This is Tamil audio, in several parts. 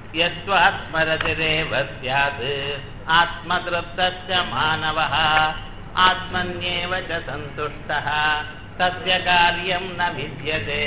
यस्त्वात्मरतिरेव स्यात् आत्मतृप्तश्च मानवः आत्मन्येव च सन्तुष्टः तस्य कार्यं न विद्यते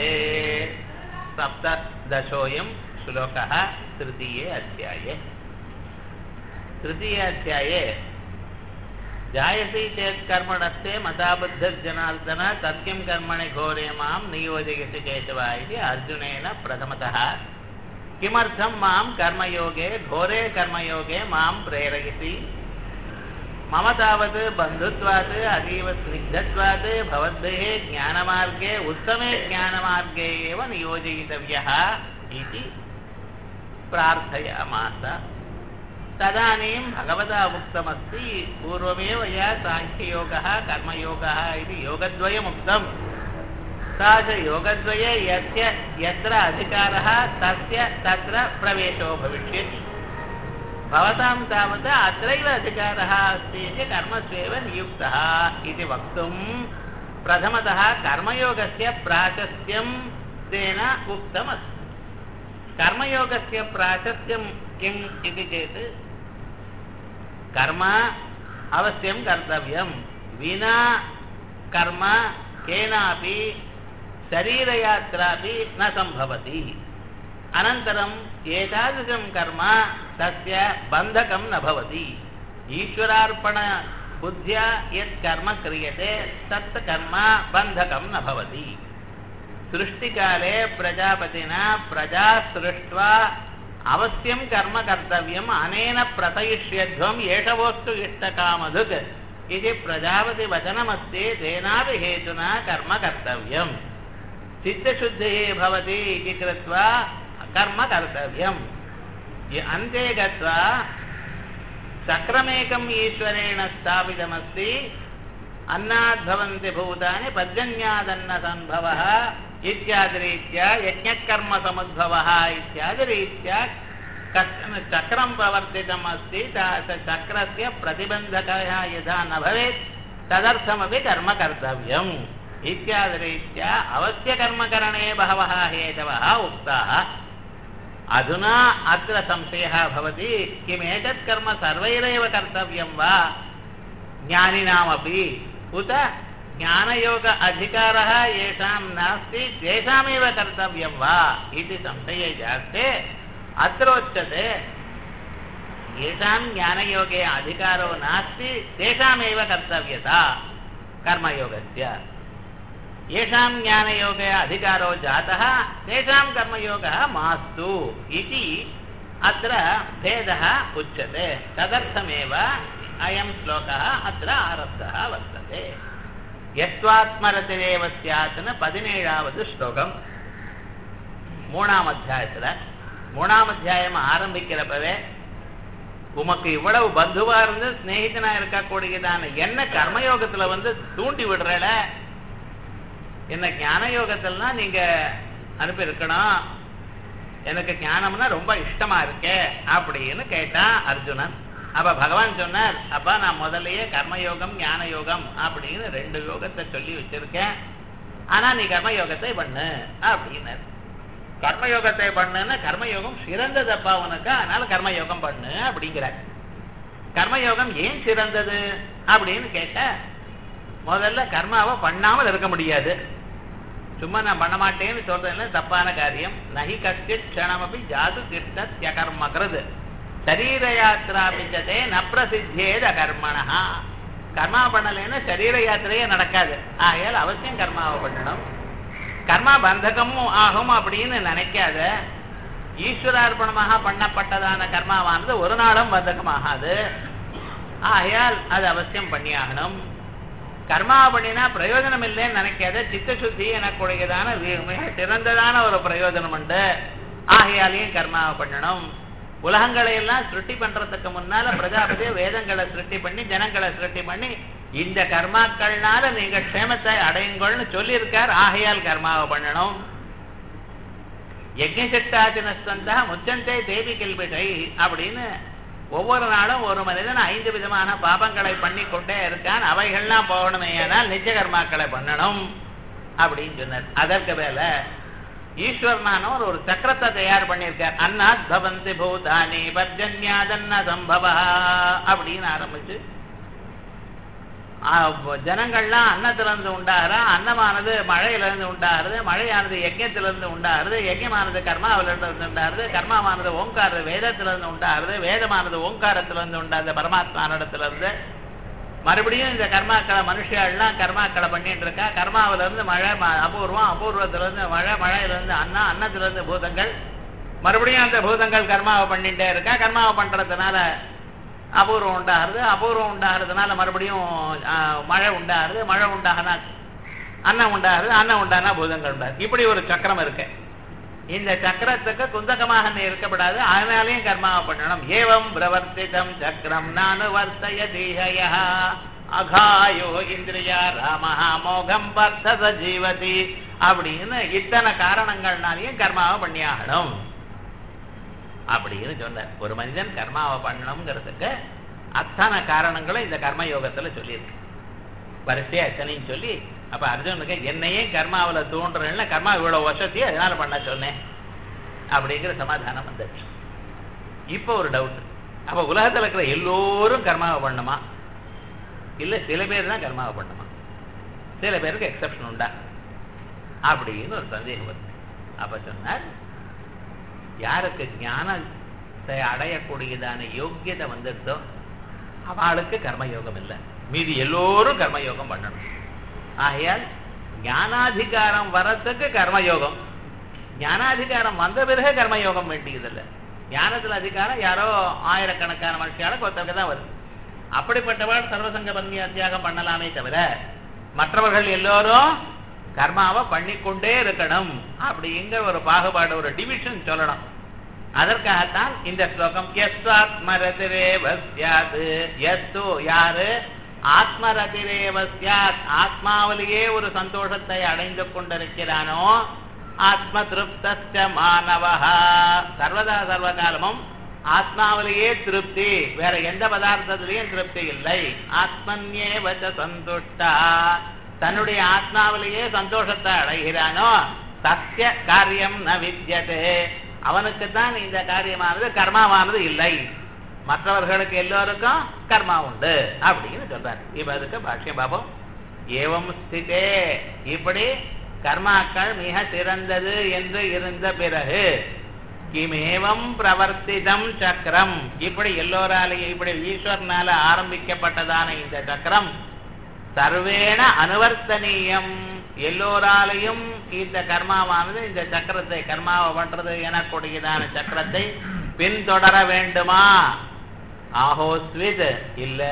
सप्तदशोऽयं श्लोकः तृतीये अध्याये तृतीये अध्याये जायसी चेत् कर्मणस्ते मताबद्धजनार्दन तत्किं कर्मणि घोरे मां नियोजयसि केशव इति अर्जुनेन प्रथमतः किमर्थं मां कर्मयोगे घोरे कर्मयोगे मां प्रेरयसि मम तावत् बन्धुत्वात् अतीव स्निग्धत्वात् भवद्भिः ज्ञानमार्गे उत्तमे ज्ञानमार्गे एव नियोजयितव्यः इति प्रार्थयामास तदानीं भगवता उक्तमस्ति पूर्वमेव या साङ्ख्ययोगः कर्मयोगः इति योगद्वयमुक्तं सा च योगद्वये यस्य यत्र अधिकारः तस्य तत्र प्रवेशो भविष्यति भवतां तावत् अत्रैव अधिकारः अस्ति इति कर्मस्वेव नियुक्तः इति वक्तुं प्रथमतः कर्मयोगस्य प्राशस्त्यं तेन उक्तमस्ति कर्मयोगस्य प्राशस्त्यं किम् इति चेत् कर्म अवश्यं कर्तव्यं विना कर्म केनापि शरीरयात्रापि न सम्भवति अनन्तरम् एतादृशं कर्म तस्य बन्धकं न भवति ईश्वरार्पणबुद्ध्या यत् कर्म क्रियते तत् कर्म बन्धकं न भवति सृष्टिकाले प्रजापतिना प्रजा सृष्ट्वा अवश्यं कर्म कर्तव्यम् अनेन प्रतयिष्यध्वम् एषवोस्तु इष्टकामधुक् इति प्रजापतिवचनमस्ति तेनापि हेतुना कर्म कर्तव्यम् चित्तशुद्धिः भवति इति कृत्वा कर्म कर्तव्यम् अन्ते गत्वा चक्रमेकम् ईश्वरेण स्थापितमस्ति अन्नाद्भवन्ति भूतानि पर्जन्यादन्नसम्भवः इत्यादिरीत्या यज्ञकर्मसमुद्भवः इत्यादिरीत्या कश्चन चक्रं प्रवर्तितम् अस्ति चक्रस्य प्रतिबन्धकः यथा न भवेत् तदर्थमपि कर्म कर्तव्यम् इत्यादिरीत्या अवश्यकर्मकरणे बहवः हेतवः उक्ताः अधुना अत्र संशयः भवति किमेतत् कर्म सर्वैरेव कर्तव्यं वा ज्ञानिनामपि उत ज्ञानयोग अधिकारः येषां नास्ति तेषामेव कर्तव्यं वा इति संशये जास्ते अत्रोच्यते येषां ज्ञानयोगे अधिकारो नास्ति तेषामेव कर्तव्यता कर्मयोगस्य येषां ज्ञानयोगे अधिकारो जातः तेषां कर्मयोगः मास्तु इति अत्र भेदः उच्यते तदर्थमेव अयं श्लोकः अत्र आरब्धः वर्तते யத்வாத்மரத்திரேவ சியாத்துன்னு பதினேழாவது ஸ்லோகம் மூணாம் அத்தியாயத்துல மூணாம் அத்தியாயம் ஆரம்பிக்கிறப்பவே உமக்கு இவ்வளவு பந்துவா இருந்து சிநேகிதனா இருக்கக்கூடியதான என்ன கர்மயோகத்துல வந்து தூண்டி விடுறல என்ன ஞான யோகத்தில்னா நீங்க அனுப்பி இருக்கணும் எனக்கு ஞானம்னா ரொம்ப இஷ்டமா இருக்கே அப்படின்னு கேட்டான் அர்ஜுனன் அப்ப பகவான் சொன்னார் அப்பா நான் முதல்லயே கர்மயோகம் ஞான யோகம் அப்படின்னு ரெண்டு யோகத்தை சொல்லி வச்சிருக்கேன் ஆனா நீ கர்மயோகத்தை பண்ணு அப்படின்னாரு கர்மயோகத்தை பண்ணுன்னா கர்மயோகம் சிறந்ததப்பா உனக்கு அதனால கர்மயோகம் பண்ணு அப்படிங்கிறார் கர்மயோகம் ஏன் சிறந்தது அப்படின்னு கேட்ட முதல்ல கர்மாவை பண்ணாமல் இருக்க முடியாது சும்மா நான் பண்ண மாட்டேன்னு சொல்றதுல தப்பான காரியம் நகி கஷ்டித் க்ஷணமபி ஜாது கிருஷ்ண கர்மகிறது சரீர யாத்திரா பிச்சதே ந பிரசித்தேத கர்மணா கர்மா பண்ணலைன்னா சரீர யாத்திரையே நடக்காது ஆகையால் அவசியம் கர்மாவை பண்ணணும் கர்மா பந்தகமும் ஆகும் அப்படின்னு நினைக்காத ஈஸ்வரார்ப்பணமாக பண்ணப்பட்டதான கர்மாவானது ஒரு நாளும் பந்தகமாகாது ஆகையால் அது அவசியம் பண்ணியாகணும் கர்மா பண்ணினா பிரயோஜனம் இல்லைன்னு நினைக்காத சித்தசுத்தி எனக்குடையதான மிக சிறந்ததான ஒரு பிரயோஜனம் உண்டு ஆகையாலையும் கர்மாவை பண்ணணும் உலகங்களை எல்லாம் சிருஷ்டி பண்றதுக்கு முன்னால பிரஜாபதி வேதங்களை சிருஷ்டி பண்ணி ஜனங்களை சிருஷ்டி பண்ணி இந்த கர்மாக்கள்னால நீங்க க்ஷேமத்தை அடையுங்கள்னு சொல்லியிருக்கார் ஆகையால் கர்மாவை பண்ணணும் யஜ்ஞசட்டாச்சினஸ்தந்தா முச்சந்தே தேவி கல்விடை அப்படின்னு ஒவ்வொரு நாளும் ஒரு மனிதன் ஐந்து விதமான பாபங்களை பண்ணி கொண்டே இருக்கான் அவைகள்லாம் போகணுமே ஆனால் நிச்சய கர்மாக்களை பண்ணணும் அப்படின்னு சொன்னார் அதற்கு மேல ஈஸ்வரனானவர் ஒரு சக்கரத்தை தயார் பண்ணியிருக்கார் அன்னாத் பவந்தி பூதானி பர்ஜன்யாதன்ன சம்பவா அப்படின்னு ஆரம்பிச்சு ஜனங்கள்லாம் அன்னத்திலிருந்து உண்டாகிறா அன்னமானது மழையிலிருந்து உண்டாகிறது மழையானது யஜ்யத்திலிருந்து உண்டாகிறது யஜ்யமானது கர்மாவிலிருந்து உண்டாகிறது கர்மாவானது ஓங்கார வேதத்திலிருந்து உண்டாகிறது வேதமானது ஓங்காரத்திலிருந்து உண்டாது பரமாத்மானிடத்திலிருந்து மறுபடியும் இந்த கர்மாக்களை மனுஷியாள்லாம் கர்மாக்களை பண்ணிட்டு இருக்கா கர்மாவில இருந்து மழை அபூர்வம் அபூர்வத்துல இருந்து மழை மழையில இருந்து அண்ணா அன்னத்துல இருந்து பூதங்கள் மறுபடியும் அந்த பூதங்கள் கர்மாவை பண்ணிட்டே இருக்கா கர்மாவை பண்றதுனால அபூர்வம் உண்டாகிறது அபூர்வம் உண்டாகிறதுனால மறுபடியும் மழை உண்டாகிறது மழை உண்டாகனா அன்னம் உண்டாகிறது அன்னம் உண்டானா பூதங்கள் உண்டாது இப்படி ஒரு சக்கரம் இருக்கு இந்த சக்கரத்துக்கு குந்தகமாக இருக்கப்படாது அதனாலையும் கர்மாவை பண்ணணும் ஏவம் பிரவர்த்திதம் சக்கரம் நானு வர்த்தய தீஹய அகாயோ இந்திரியா ராமஹா மோகம் வர்த்தத ஜீவதி அப்படின்னு இத்தனை காரணங்கள்னாலையும் கர்மாவை பண்ணியாகணும் அப்படின்னு சொன்னார் ஒரு மனிதன் கர்மாவை பண்ணணுங்கிறதுக்கு அத்தனை காரணங்களும் இந்த கர்ம யோகத்துல சொல்லியிருக்கு வரிசையா எத்தனையும் சொல்லி அப்ப அர்ஜுனுக்கு என்னையே கர்மாவில் தூண்டுறேன்னா கர்மா இவ்வளவு வருஷத்தையும் அதனால பண்ண சொன்னேன் அப்படிங்கிற சமாதானம் வந்துச்சு இப்போ ஒரு டவுட் அப்ப உலகத்துல இருக்கிற எல்லோரும் கர்மாவை பண்ணுமா இல்ல சில பேர் தான் கர்மாவை பண்ணுமா சில பேருக்கு எக்ஸப்ஷன் உண்டா அப்படின்னு ஒரு சந்தேகம் வருது அப்ப சொன்னார் யாருக்கு ஞானத்தை அடையக்கூடியதான யோக்கியதை வந்துடுதோ அவளுக்கு கர்மயோகம் இல்லை மீதி எல்லோரும் கர்மயோகம் பண்ணணும் ஆகையால் ஞானாதிகாரம் வரத்துக்கு கர்மயோகம் ஞானாதிகாரம் வந்த பிறகு கர்மயோகம் வேண்டியதில்லை ஞானத்துல அதிகாரம் யாரோ ஆயிரக்கணக்கான மனுஷியால ஒருத்தருக்கு தான் வருது அப்படிப்பட்டவள் சர்வசங்க பன்னியா தியாகம் பண்ணலாமே தவிர மற்றவர்கள் எல்லோரும் கர்மாவை பண்ணிக்கொண்டே இருக்கணும் அப்படிங்கிற ஒரு பாகுபாடு ஒரு டிவிஷன் சொல்லணும் அதற்காகத்தான் இந்த ஸ்லோகம் எஸ்வாத்மரதிரேவஸ்யாது எஸ்து யாரு ஆத்மரதிரேவஸ்யாத் ஆத்மாவிலேயே ஒரு சந்தோஷத்தை அடைந்து கொண்டிருக்கிறானோ ஆத்ம திருப்த மாணவா சர்வதா சர்வகாலமும் ஆத்மாவிலேயே திருப்தி வேற எந்த பதார்த்தத்திலையும் திருப்தி இல்லை ஆத்மன்யேவச்ச சந்துஷ்டா தன்னுடைய ஆத்மாவிலேயே சந்தோஷத்தை அடைகிறானோ சத்திய காரியம் ந வித்தியதே அவனுக்கு தான் இந்த காரியமானது கர்மாவானது இல்லை மற்றவர்களுக்கு எல்லோருக்கும் கர்மா உண்டு அப்படின்னு சொல்றாரு இப்ப அதுக்கு பாஷ்ய பாபம் ஏவம் ஸ்திதே இப்படி கர்மாக்கள் மிக சிறந்தது என்று இருந்த பிறகு கிமேவம் பிரவர்த்திதம் சக்கரம் இப்படி எல்லோராலையும் இப்படி ஈஸ்வரனால ஆரம்பிக்கப்பட்டதான இந்த சக்கரம் சர்வேண அனுவர்த்தனீயம் எல்லோராலையும் இந்த கர்மாவானது இந்த சக்கரத்தை கர்மாவை பண்றது எனக்கூடியதான சக்கரத்தை பின்தொடர வேண்டுமா ஆஹோஸ்வித் இல்ல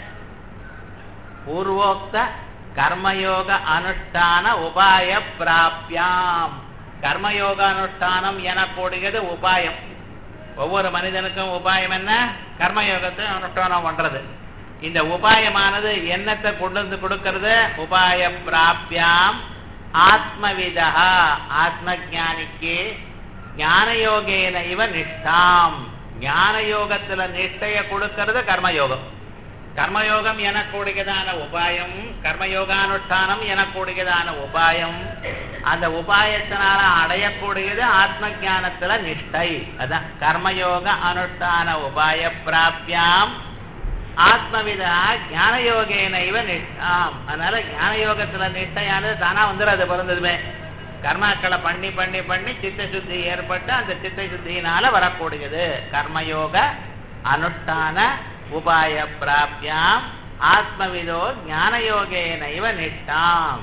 பூர்வோக்த கர்மயோக அனுஷ்டான உபாய பிராப்தியாம் கர்மயோக அனுஷ்டானம் எனக்கூடியது உபாயம் ஒவ்வொரு மனிதனுக்கும் உபாயம் என்ன கர்மயோகத்தை அனுஷ்டானம் பண்றது இந்த உபாயமானது என்னத்தை கொண்டு வந்து கொடுக்கிறது உபாய பிராப்தியாம் ஆத்மவிதா ஆத்ம ஜானிக்கு ஞானயோகேன இவ நிஷ்டாம் ஞானயோகத்துல நிஷ்டைய கொடுக்கிறது கர்மயோகம் கர்மயோகம் எனக்கூடியதான உபாயம் கர்மயோகானுஷ்டானம் எனக்கூடியதான உபாயம் அந்த உபாயத்தினால அடையக்கூடியது ஆத்ம ஜானத்துல நிஷ்டை அதான் கர்மயோக அனுஷ்டான உபாய பிராப்தியாம் ஆத்மவிதா ஞானயோகேன இவ நிஷ்டாம் அதனால ஞானயோகத்துல நிஷ்டையானது தானா வந்துடும் அது பிறந்ததுமே கர்மாக்களை பண்ணி பண்ணி பண்ணி சித்த சுத்தி ஏற்பட்டு அந்த சித்த சுத்தியினால வரக்கூடியது கர்மயோக அனுஷ்டான உபாய பிராப்தியாம் ஆத்மவிதோ ஞானயோகேன இவ நிஷ்டாம்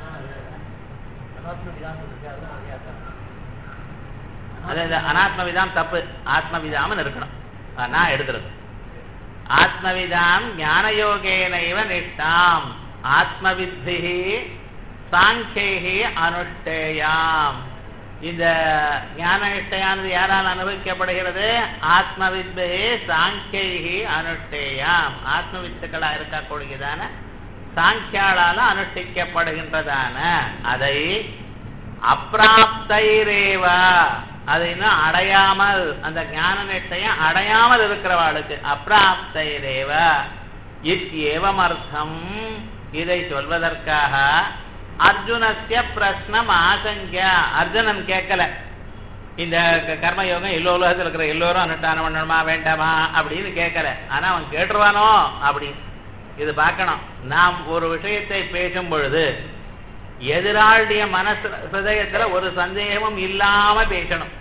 அதாவது அனாத்மவிதாம் தப்பு ஆத்மவிதாமன் இருக்கணும் நான் எடுத்துருக்கேன் ஆத்மவிதாம் ஞானயோகேனைவ நிஷ்டாம் ஆத்மவித்தி சாங்கியை அனுஷ்டேயாம் இந்த ஞான நிஷ்டையானது யாரால் அனுபவிக்கப்படுகிறது ஆத்மவித்து சாங்கியை அனுஷ்டேயாம் ஆத்மவித்துக்களா இருக்கக்கூடியதான சாங்கியாளால அனுஷ்டிக்கப்படுகின்றதான அதை அப்பிராப்தைரேவா அது இன்னும் அடையாமல் அந்த ஞான நிஷ்டையம் அடையாமல் இருக்கிறவாளுக்கு அப்பிராப்தைரேவ இத் ஏவம் அர்த்தம் இதை சொல்வதற்காக அர்ஜுனஸ்ய பிரஸ்னம் ஆசங்கியா அர்ஜுனன் கேட்கல இந்த க- கர்மயோகம் எல்லோ உலகத்தில் இருக்கிற எல்லோரும் அனுஷ்டானம் பண்ணணுமா வேண்டாமா அப்படின்னு கேட்கல ஆனா அவன் கேட்டுருவானோ அப்படின்னு இது பார்க்கணும் நாம் ஒரு விஷயத்தை பேசும் பொழுது எதிராளுடைய மனசு ஹிருதயத்துல ஒரு சந்தேகமும் இல்லாம பேசணும்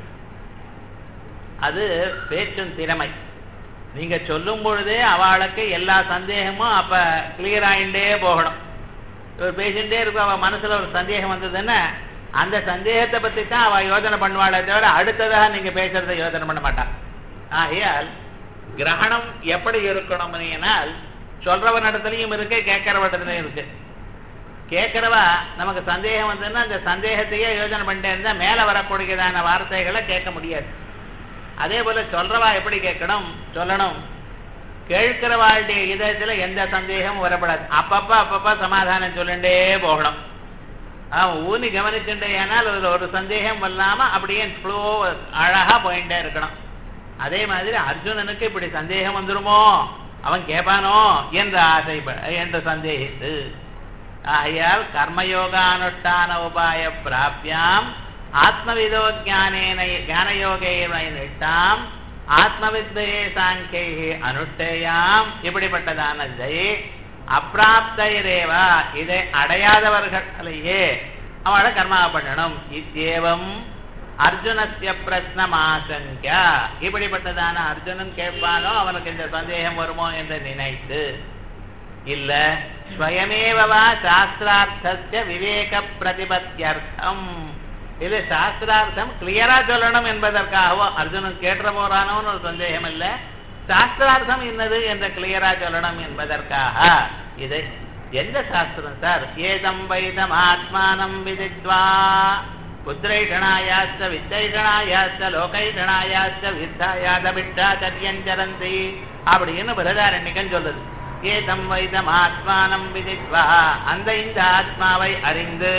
அது பேச்சும் திறமை நீங்க சொல்லும் பொழுதே அவளுக்கு எல்லா சந்தேகமும் அப்ப கிளியர் ஆயிண்டே போகணும் இவர் பேசிட்டே இருக்க அவ மனசுல ஒரு சந்தேகம் வந்ததுன்னா அந்த சந்தேகத்தை பத்தி தான் அவ யோசனை பண்ணுவாளே தவிர அடுத்ததாக நீங்க பேசுறத யோசனை பண்ண மாட்டான் ஆகையால் கிரகணம் எப்படி இருக்கணும்னால் சொல்றவன் இடத்துலயும் இருக்கு கேட்கிறவனிடத்துலயும் இருக்கு கேட்கிறவா நமக்கு சந்தேகம் வந்ததுன்னா அந்த சந்தேகத்தையே யோசனை பண்ணிட்டே இருந்தா மேல வரக்கூடியதான வார்த்தைகளை கேட்க முடியாது அதே போல சொல்றவா எப்படி கேட்கணும் சொல்லணும் கேட்கிறவாளுடைய இதயத்துல எந்த சந்தேகமும் வரப்படாது அப்பப்ப அப்பப்ப சமாதானம் சொல்லிண்டே போகணும் அவன் ஊனி கவனிச்சுட்டே ஆனால் அதுல ஒரு சந்தேகம் இல்லாம அப்படியே ஃப்ளோ அழகா போயிட்டே இருக்கணும் அதே மாதிரி அர்ஜுனனுக்கு இப்படி சந்தேகம் வந்துருமோ அவன் கேட்பானோ என்ற ஆசை என்று சந்தேகித்து ஆகையால் கர்மயோகானுஷ்டான உபாய பிராபியாம் ஆத்மவிதோ ஜானேன ஞானயோகேன நிஷ்டாம் ஆத்மவித்யே சாங்கியை அனுஷ்டேயாம் இப்படிப்பட்டதான இதை அப்பிராப்தரேவா இதை அடையாதவர்களையே அவளை கர்மா பண்ணணும் இத்தேவம் அர்ஜுனஸ்ய பிரஸ்னமாசங்கியா இப்படிப்பட்டதான அர்ஜுனன் கேட்பானோ அவனுக்கு இந்த சந்தேகம் வருமோ என்று நினைத்து இல்ல ஸ்வயமேவா சாஸ்திரார்த்தஸ்ய விவேக பிரதிபத்தியர்த்தம் இது சாஸ்திரார்த்தம் கிளியரா சொல்லணும் என்பதற்காகவோ அர்ஜுனன் கேட்ட போறானோன்னு ஒரு சந்தேகம் இல்ல சாஸ்திரார்த்தம் என்னது என்ற கிளியரா சொல்லணும் என்பதற்காக இது எந்த சாஸ்திரம் சார் ஏதம் வைதம் ஆத்மானம் விதித்வா புத்திரைஷணாயாச்ச வித்தைஷணாயாச்ச லோகைஷணாயாச்ச வித்தாயாதபிட்டாச்சரியஞ்சரந்தி அப்படின்னு பிரதாரண்யக்கன் சொல்லுது ஏதம் வைதம் ஆத்மானம் விதித்வா அந்த இந்த ஆத்மாவை அறிந்து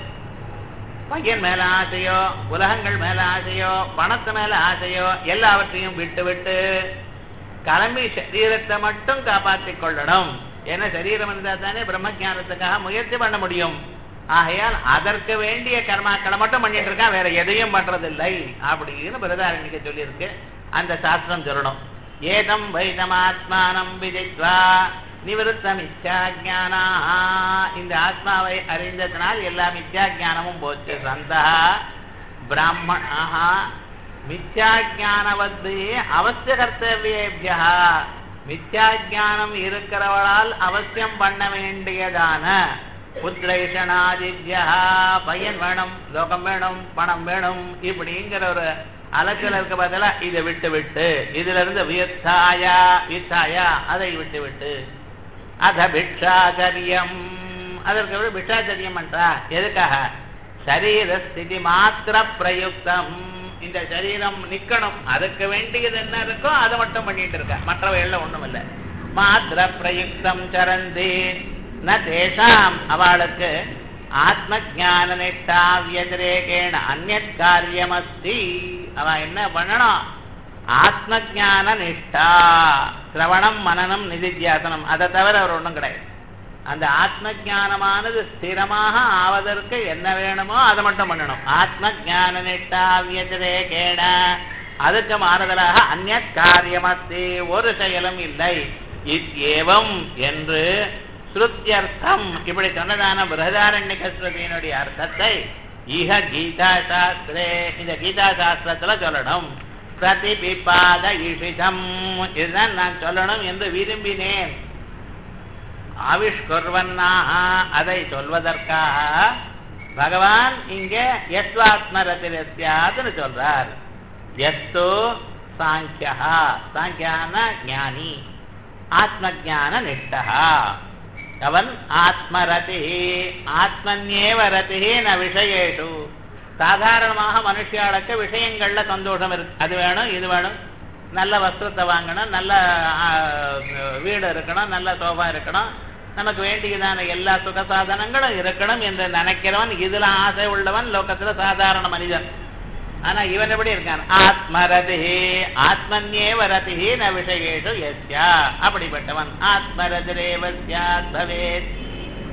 பையன் மேல ஆசையோ உலகங்கள் மேல ஆசையோ பணத்து மேல ஆசையோ எல்லாவற்றையும் விட்டு விட்டு கிளம்பி சரீரத்தை மட்டும் காப்பாற்றிக் கொள்ளணும் ஏன்னா சரீரம் இருந்தால் தானே பிரம்ம ஞானத்துக்காக முயற்சி பண்ண முடியும் ஆகையால் அதற்கு வேண்டிய கர்மாக்களை மட்டும் பண்ணிட்டு இருக்கான் வேற எதையும் பண்றதில்லை அப்படின்னு பிரதாரணிக்க சொல்லியிருக்கு அந்த சாஸ்திரம் சொல்லணும் ஏதம் வைதமாத்மானம் விதித்வா நிவருத்தம் இச்சாஜானா இந்த ஆத்மாவை அறிந்ததனால் எல்லா மித்யாஜானமும் போச்சு சந்தா பிராமணா மித்யாஜானவது அவசிய கர்த்தவியேபியா மித்யாஜானம் இருக்கிறவளால் அவசியம் பண்ண வேண்டியதான புத்திரைஷனாதித்யா பையன் வேணும் லோகம் வேணும் பணம் வேணும் இப்படிங்கிற ஒரு அலைச்சல் இருக்க பதிலா இதை விட்டு விட்டு இதுல இருந்து வியத்தாயா வித்தாயா அதை விட்டு விட்டு அத பிக்ஷாச்சரியம் அதற்கு விட பிக்ஷாச்சரியம் பண்றா எதுக்காக சரீர ஸ்திதி மாத்திர பிரயுக்தம் இந்த சரீரம் நிக்கணும் அதுக்கு வேண்டியது என்ன இருக்கோ அதை மட்டும் பண்ணிட்டு இருக்க மற்றவைகள்ல ஒண்ணும் இல்லை மாத்திர பிரயுக்தம் சரந்தி ந தேசாம் அவளுக்கு ஆத்ம ஜான நிஷ்டா வியதிரேகேண அந்நத் காரியமஸ்தி அவ என்ன பண்ணணும் ஆத்ம ஜான நிஷ்டா சிரவணம் மனநம் நிதித்தியாசனம் அதை தவிர அவர் ஒன்றும் கிடையாது அந்த ஆத்ம ஜானமானது ஸ்திரமாக ஆவதற்கு என்ன வேணுமோ அதை மட்டும் பண்ணணும் ஆத்ம ஜான நிஷ்டா வியதிரேகேண அதுக்கு மாறுதலாக அந்நத் காரியமஸ்தி ஒரு செயலும் இல்லை இத்யேவம் என்று ஸ்ருத்தியர்த்தம் இப்படி சொன்னதான பிரதாரண்யக ஸ்ருதியினுடைய அர்த்தத்தை இஹ கீதா சாஸ்திரே இந்த கீதா சாஸ்திரத்துல சொல்லணும் பிரதிபிபாத இஷிதம் இதுதான் நான் சொல்லணும் என்று விரும்பினேன் ஆவிஷ்கர்வன்னாக அதை சொல்வதற்காக பகவான் இங்கே எஸ்வாத்மரத்திரஸ்யாதுன்னு சொல்றார் எஸ்து சாங்கியா சாங்கியான ஞானி ஆத்ம ஜான நிஷ்டா அவன் ஆத்மரதி ஆத்மன்யேவ ரதி ந விஷயேஷு சாதாரணமாக மனுஷியாளுக்கு விஷயங்கள்ல சந்தோஷம் இருக்கு அது வேணும் இது வேணும் நல்ல வஸ்திரத்தை வாங்கணும் நல்ல ஆ, வீடு இருக்கணும் நல்ல சோபா இருக்கணும் நமக்கு வேண்டியதான எல்லா சுக சாதனங்களும் இருக்கணும் என்று நினைக்கிறவன் இதுல ஆசை உள்ளவன் லோகத்துல சாதாரண மனிதன் ஆனா இவன் எப்படி இருக்கான் ஆத்மரதி ஆத்மன்யேவ ரதி ந விஷயேஷு எஸ்யா அப்படிப்பட்டவன் ஆத்மரதிரேவ ஸ்யாத் பவேத்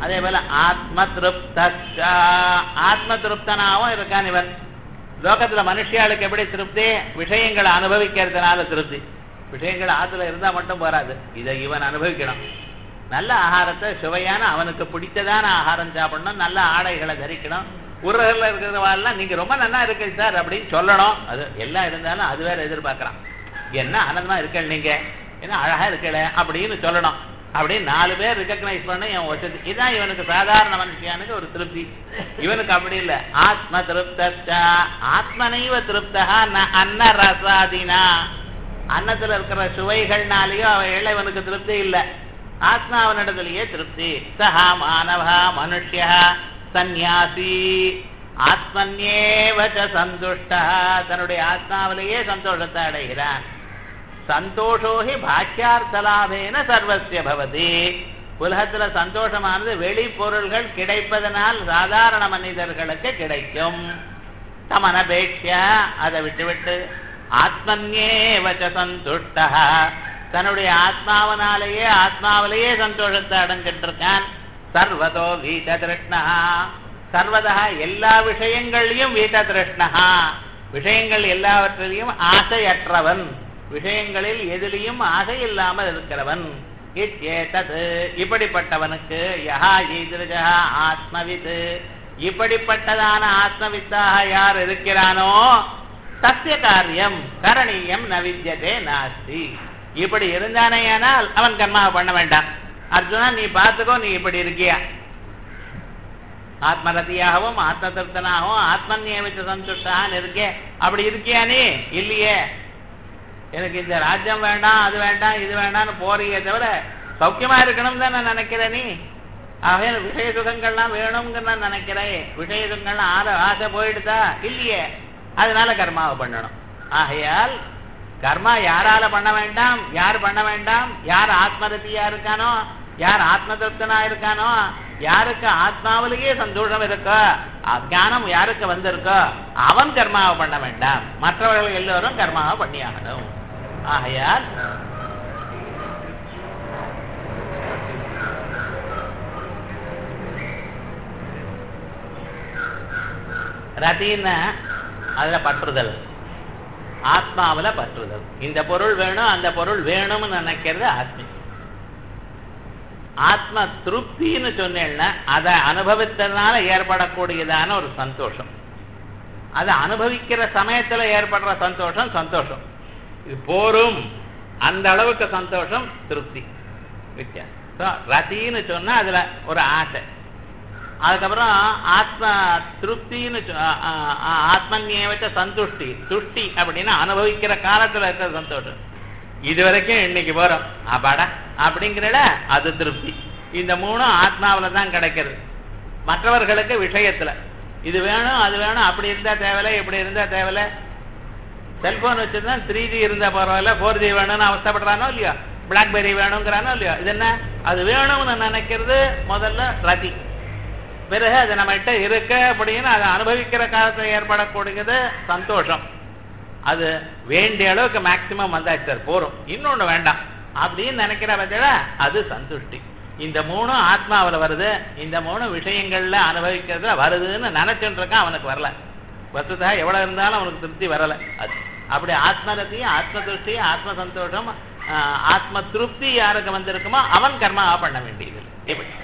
அதே போல ஆத்ம திருப்த ஆத்ம திருப்தனாவும் இருக்கான் இவன் லோகத்துல மனுஷியாளுக்கு எப்படி திருப்தி விஷயங்களை அனுபவிக்கிறதுனால திருப்தி விஷயங்கள் ஆத்துல இருந்தா மட்டும் போராது இதை இவன் அனுபவிக்கணும் நல்ல ஆகாரத்தை சுவையான அவனுக்கு பிடித்ததான ஆகாரம் சாப்பிடணும் நல்ல ஆடைகளை தரிக்கணும் ஊரில் இருக்கிறவாள்லாம் நீங்க ரொம்ப நல்லா இருக்கு சார் அப்படின்னு சொல்லணும் அது எல்லாம் இருந்தாலும் அது வேற எதிர்பார்க்கறான் என்ன ஆனந்தமா இருக்கல் நீங்க என்ன அழகா இருக்கல அப்படின்னு சொல்லணும் அப்படின்னு நாலு பேர் ரெக்கக்னைஸ் பண்ண என் வசதி இதான் இவனுக்கு சாதாரண மனுஷியானுக்கு ஒரு திருப்தி இவனுக்கு அப்படி இல்ல ஆத்ம திருப்த ஆத்மனைவ திருப்தா அன்ன ரசாதினா அன்னத்துல இருக்கிற சுவைகள்னாலேயோ அவைகள் இவனுக்கு திருப்தி இல்ல ஆத்மா அவனிடத்திலேயே திருப்தி சஹா மானவா மனுஷ்யா சந்நியாசி ஆத்மன்யேவச்ச சந்துஷ்டா தன்னுடைய ஆத்மாவிலேயே சந்தோஷத்தை அடைகிறான் சந்தோஷோஹி பாக்கியார்த்தலாபேன சர்வசிய பவதி உலகத்துல சந்தோஷமானது வெளி பொருள்கள் கிடைப்பதனால் சாதாரண மனிதர்களுக்கு கிடைக்கும் தமனபேட்சிய அதை விட்டுவிட்டு ஆத்மன்யேவச்ச சந்துஷ்டா தன்னுடைய ஆத்மாவனாலேயே ஆத்மாவிலேயே சந்தோஷத்தை அடைஞ்சிட்டு இருக்கான் சர்வதோ வீத திருஷ்ணா சர்வதா எல்லா விஷயங்களையும் வீத திருஷ்ணா விஷயங்கள் எல்லாவற்றிலையும் ஆசையற்றவன் விஷயங்களில் எதிலையும் ஆசை இல்லாமல் இருக்கிறவன் இச்சேதது இப்படிப்பட்டவனுக்கு யஹா ஈதிருஜா ஆத்மவித் இப்படிப்பட்டதான ஆத்மவித்தாக யார் இருக்கிறானோ சத்திய காரியம் கரணீயம் நவித்யதே நாஸ்தி இப்படி இருந்தானேயானால் அவன் கர்மாவை பண்ண வேண்டாம் அர்ஜுனா நீ பார்த்துக்கோ நீ இப்படி இருக்கியா ஆத்மரதியாகவும் ஆத்ம திருப்தனாகவும் ஆத்மநியமித்த சந்துஷ்டான்னு இருக்கே அப்படி இருக்கியா நீ இல்லையே எனக்கு இந்த ராஜ்யம் வேண்டாம் அது வேண்டாம் இது வேண்டாம்னு போறீங்க தவிர சௌக்கியமா இருக்கணும் தான் நான் நினைக்கிறேன் நீ ஆகவே விஷய சுகங்கள்லாம் வேணும்னு நான் நினைக்கிறேன் விஷய சுகங்கள்லாம் ஆத ஆசை போயிடுதா இல்லையே அதனால கர்மாவை பண்ணணும் ஆகையால் கர்மா யாரால பண்ண வேண்டாம் யார் பண்ண வேண்டாம் யார் ஆத்மரதியா இருக்கானோ யார் ஆத்ம திருப்தனா இருக்கானோ யாருக்கு ஆத்மாவிலேயே சந்தோஷம் இருக்கோ ஞானம் யாருக்கு வந்திருக்கோ அவன் கர்மாவை பண்ண வேண்டாம் மற்றவர்கள் எல்லோரும் கர்மாவை பண்ணியாகணும் ஆகையால் ரத்தின்னு அதுல பற்றுதல் ஆத்மாவில பற்றுதல் இந்த பொருள் வேணும் அந்த பொருள் வேணும்னு நினைக்கிறது ஆத்மி ஆத்ம திருப்தின்னு சொன்னேன்னா அதை அனுபவித்ததுனால ஏற்படக்கூடியதான ஒரு சந்தோஷம் அதை அனுபவிக்கிற சமயத்துல ஏற்படுற சந்தோஷம் சந்தோஷம் இது போரும் அந்த அளவுக்கு சந்தோஷம் திருப்தி வித்தியாசம் ரத்தின்னு சொன்னா அதுல ஒரு ஆசை அதுக்கப்புறம் ஆத்ம திருப்தின்னு ஆத்மன்யவச்ச சந்துஷ்டி துஷ்டி அப்படின்னா அனுபவிக்கிற காலத்துல இருக்கிற சந்தோஷம் இது வரைக்கும் இன்னைக்கு போறோம் அப்பாடா அப்படிங்கிறட அது திருப்தி இந்த மூணும் ஆத்மாவில தான் கிடைக்கிறது மற்றவர்களுக்கு விஷயத்துல இது வேணும் அது வேணும் அப்படி இருந்தா தேவையில்ல இப்படி இருந்தா தேவையில்ல செல்போன் வச்சிருந்தா த்ரீ ஜி இருந்தா பரவாயில்ல ஃபோர் ஜி வேணும்னு அவஸ்தப்படுறானோ இல்லையோ பிளாக்பெரி வேணுங்கிறானோ இல்லையோ இது என்ன அது வேணும்னு நினைக்கிறது முதல்ல ரதி பிறகு அது நம்மகிட்ட இருக்கு அப்படின்னு அதை அனுபவிக்கிற காலத்தில் ஏற்படக்கூடியது சந்தோஷம் அது வேண்டிய அளவுக்கு மேக்சிமம் வந்தாச்சு சார் போறோம் இன்னொன்னு வேண்டாம் அப்படின்னு நினைக்கிற பட்சல அது சந்துஷ்டி இந்த மூணும் ஆத்மாவில் வருது இந்த மூணு விஷயங்கள்ல அனுபவிக்கிறதுல வருதுன்னு நினைச்சுட்டு இருக்கான் அவனுக்கு வரல வசதா எவ்வளவு இருந்தாலும் அவனுக்கு திருப்தி வரல அது அப்படி ஆத்மரத்தையும் ஆத்ம திருஷ்டியும் ஆத்ம சந்தோஷம் ஆத்ம திருப்தி யாருக்கு வந்திருக்குமோ அவன் கர்மாவா பண்ண வேண்டியது இப்படி